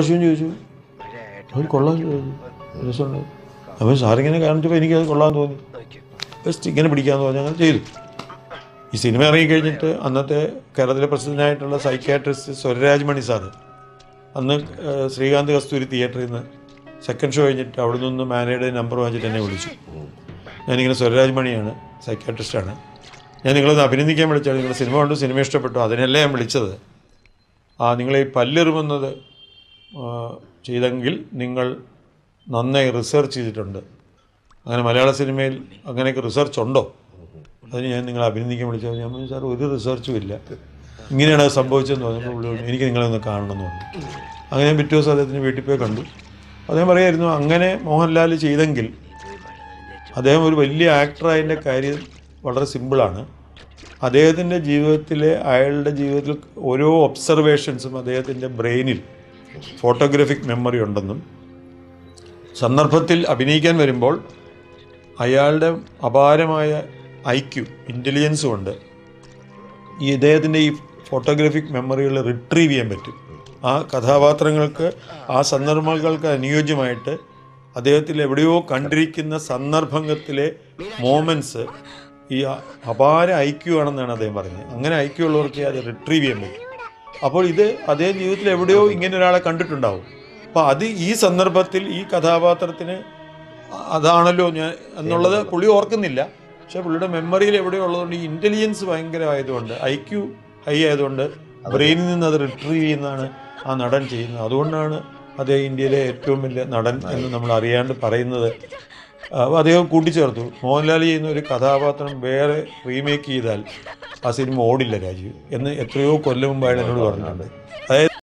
പ്രാവശ്യം ചോദിച്ചു അത് കൊള്ളാൻ ചോദിച്ചു രസമുണ്ട് അപ്പോൾ സാറിങ്ങനെ കാണിച്ചപ്പോൾ എനിക്കത് കൊള്ളാൻ തോന്നി ബെസ്റ്റ് ഇങ്ങനെ പിടിക്കാമെന്ന് പറഞ്ഞ് അങ്ങനെ ചെയ്തു ഈ സിനിമ ഇറങ്ങിക്കഴിഞ്ഞിട്ട് അന്നത്തെ കേരളത്തിലെ പ്രസിദ്ധനായിട്ടുള്ള സൈക്യാട്രിസ്റ്റ് സ്വരരാജ് മണി സാറ് അന്ന് ഏഹ്, ശ്രീകാന്ത് കസ്തൂരി തിയേറ്ററിൽ നിന്ന് സെക്കൻഡ് ഷോ കഴിഞ്ഞിട്ട് അവിടെ നിന്ന് മാനേജറുടെ നമ്പർ വാങ്ങിച്ചിട്ട് എന്നെ വിളിച്ചു ഞാനിങ്ങനെ സ്വരരാജ് മണിയാണ് സൈക്യാട്രിസ്റ്റാണ് ഞാൻ നിങ്ങളൊന്ന് അഭിനന്ദിക്കാൻ വിളിച്ചാൽ നിങ്ങളുടെ സിനിമ കൊണ്ട് സിനിമ ഇഷ്ടപ്പെട്ടു അതിനല്ലേ ഞാൻ വിളിച്ചത് ആ നിങ്ങൾ ഈ പല്ലെറുമെന്നത് ആ, ചെയ്തെങ്കിൽ നിങ്ങൾ നന്നായി റിസർച്ച് ചെയ്തിട്ടുണ്ട് അങ്ങനെ മലയാള സിനിമയിൽ അങ്ങനെയൊക്കെ റിസർച്ച് ഉണ്ടോ അതിന് ഞാൻ നിങ്ങളെ അഭിനന്ദിക്കാൻ വിളിച്ചത് ഞാൻ പറഞ്ഞു സാർ ഒരു റിസർച്ചും ഇല്ല ഇങ്ങനെയാണ് അത് സംഭവിച്ചതെന്ന് പറഞ്ഞപ്പോൾ പുള്ളി പറഞ്ഞു, എനിക്ക് നിങ്ങളെ ഒന്ന് കാണണമെന്ന് പറഞ്ഞു അങ്ങനെ ഞാൻ പിറ്റേ ദിവസം അദ്ദേഹത്തിന് വീട്ടിൽ പോയി കണ്ടു അദ്ദേഹം പറയായിരുന്നു അങ്ങനെ മോഹൻലാൽ ചെയ്തെങ്കിൽ അദ്ദേഹം ഒരു വലിയ ആക്ടറായതിൻ്റെ കാര്യം വളരെ സിമ്പിളാണ് അദ്ദേഹത്തിൻ്റെ ജീവിതത്തിലെ അയാളുടെ ജീവിതത്തിൽ ഓരോ ഒബ്സർവേഷൻസും അദ്ദേഹത്തിൻ്റെ ബ്രെയിനിൽ ഫോട്ടോഗ്രാഫിക് മെമ്മറി ഉണ്ടെന്നും സന്ദർഭത്തിൽ അഭിനയിക്കാൻ വരുമ്പോൾ അയാളുടെ അപാരമായ ഐക്യു ഇൻ്റലിജൻസും കൊണ്ട് ഈ ഇദ്ദേഹത്തിൻ്റെ ഈ ഫോട്ടോഗ്രാഫിക് മെമ്മറികൾ റിട്രീവ് ചെയ്യാൻ പറ്റും ആ കഥാപാത്രങ്ങൾക്ക് ആ സന്ദർഭങ്ങൾക്ക് അനുയോജ്യമായിട്ട് അദ്ദേഹത്തിൽ എവിടെയോ കണ്ടിരിക്കുന്ന സന്ദർഭത്തിലെ മോമെൻറ്റ്സ് ഈ അ- അപാര ഐക്യു ആണെന്നാണ് അദ്ദേഹം പറഞ്ഞത് അങ്ങനെ ഐക്യു ഉള്ളവർക്ക് അത് റിട്രീവ് ചെയ്യാൻ പറ്റും അപ്പോൾ ഇത് അദ്ദേഹം ജീവിതത്തിൽ എവിടെയോ ഇങ്ങനെ ഒരാളെ കണ്ടിട്ടുണ്ടാവും അപ്പോൾ അത് ഈ സന്ദർഭത്തിൽ ഈ കഥാപാത്രത്തിന് അതാണല്ലോ ഞാൻ എന്നുള്ളത് പുള്ളി ഓർക്കുന്നില്ല പക്ഷെ പുള്ളിയുടെ മെമ്മറിയിൽ എവിടെയോ ഉള്ളതുകൊണ്ട് ഈ ഇൻ്റലിജൻസ് ഭയങ്കരമായതുകൊണ്ട് ഐ ക്യു ഹൈ ആയതുകൊണ്ട് ബ്രെയിനിൽ നിന്ന് അത് റിട്രീവ് ചെയ്യുന്നതാണ് ആ നടൻ ചെയ്യുന്നത് അതുകൊണ്ടാണ് അദ്ദേഹം ഇന്ത്യയിലെ ഏറ്റവും വലിയ നടൻ എന്ന് നമ്മൾ അറിയാണ്ട് പറയുന്നത് അപ്പോൾ അദ്ദേഹം കൂട്ടിച്ചേർത്തു മോഹൻലാൽ ചെയ്യുന്ന ഒരു കഥാപാത്രം വേറെ റീമേക്ക് ചെയ്താൽ ആ സിനിമ ഓടില്ല രാജീവ് എന്ന് എത്രയോ കൊല്ലം മുമ്പായിട്ട് എന്നോട് പറഞ്ഞിട്ടുണ്ട് അതായത്